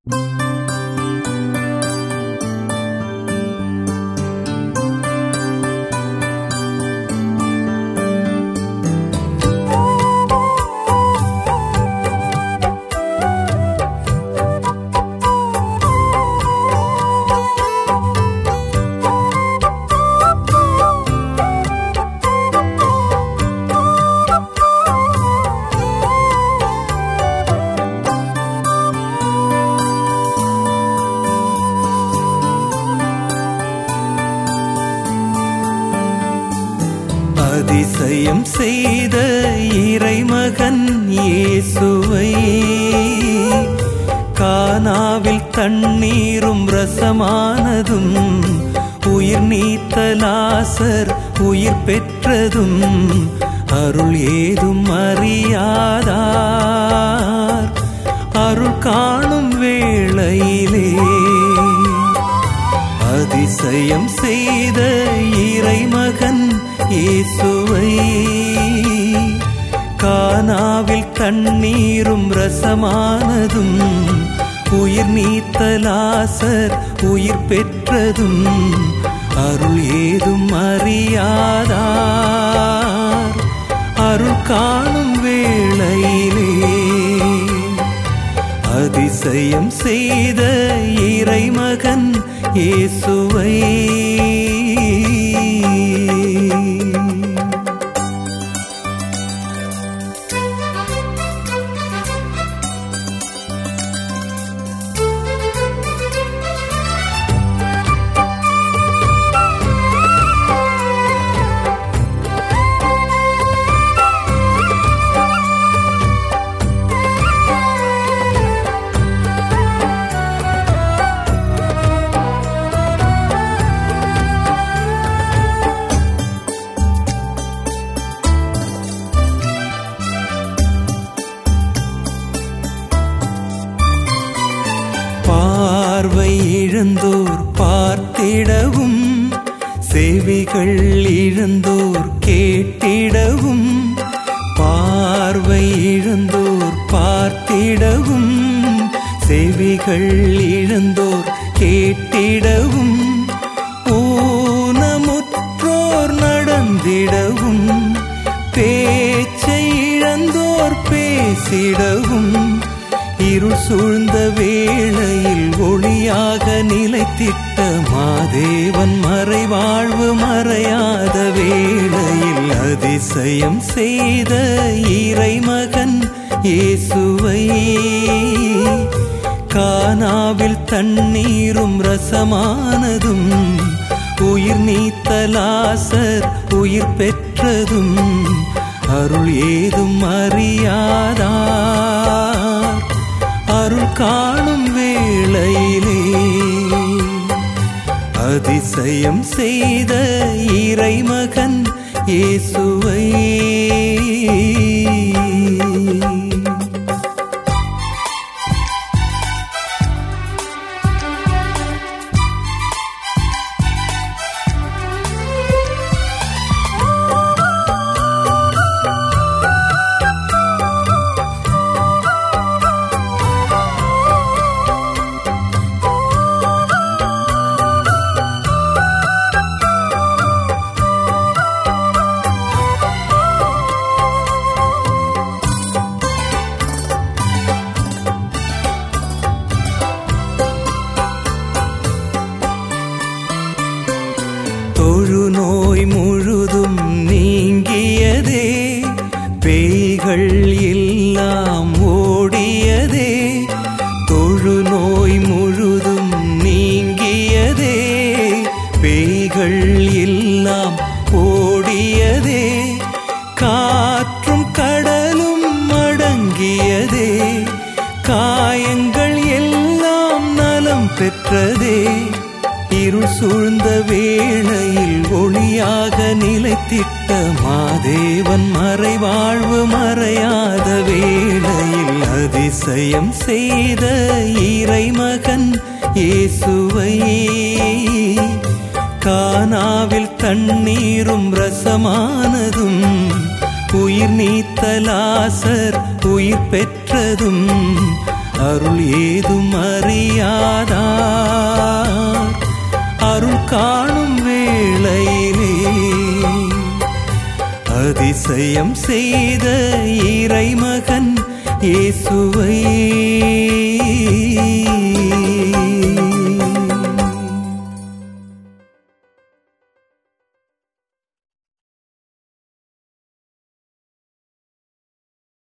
அதிசயம் செய்த இறைமகன் இயேசுவை கானாவில் தண்ணீரும் ரசமானதும் உயிர் நீத்த லாசர் உயிர் பெற்றதும் அருள் ஏதும் அறியாதார் அருள் காணும் வேளையிலே அதிசயம் செய்த இறைமகன் இயேசுவை கானாவில் தண்ணீரும் ரசமானதும் உயிர் நீத்த லாசர் உயிர் பெற்றதும் அருள் ஏதும் அறியாதார் அருள் காணும் வேளையிலே அதிசயம் செய்த இறைமகன் இயேசுவை பார்வை இழந்தோர் பார்த்திடவும் செவிகள் இழந்தோர் கேட்டிடவும் பார்வை இழந்தோர் பார்த்திடவும் செவிகள் இழந்தோர் கேட்டிடவும் ஊனமுற்றோர் நடந்திடவும் பேச்சை இழந்தோர் பேசிடவும் இருள் சூழ்ந்த வேளையில் ஒளியாக நிலைத்திட்ட மாதேவன் மறைவாழ்வு மறையாத வேளையில் அதிசயம் செய்த இறைமகன் இயேசுவை கானாவில் தண்ணீரும் ரசமானதும் உயிர் நீத்த லாசர் உயிர் பெற்றதும் அருள் ஏதும் அறியாதார் அருள் காணும் வேளையிலே அதிசயம் செய்த இறைமகன் இயேசுவை தொழுநோய் முழுதும் நீங்கியதே பேய்கள் எல்லாம் ஓடியதே தொழுநோய் முழுதும் நீங்கியதே பேய்கள் எல்லாம் ஓடியதே காற்றும் கடலும் அடங்கியதே காயங்கள் எல்லாம் நலம் பெற்றதே இருள் சூழ்ந்த வேளையில் ஒளியாக நிலைத்திட்ட மாதேவன் மறைவாழ்வு மறையாத வேளையில் அதிசயம் செய்த இறைமகன் இயேசுவை கானாவில் தண்ணீரும் ரசமானதும் உயிர் நீத்த லாசர் உயிர் பெற்றதும் அருள் ஏதும் அறியாதார் அருள் காணும் வேளையிலே அதிசயம் செய்த இறைமகன் இயேசுவை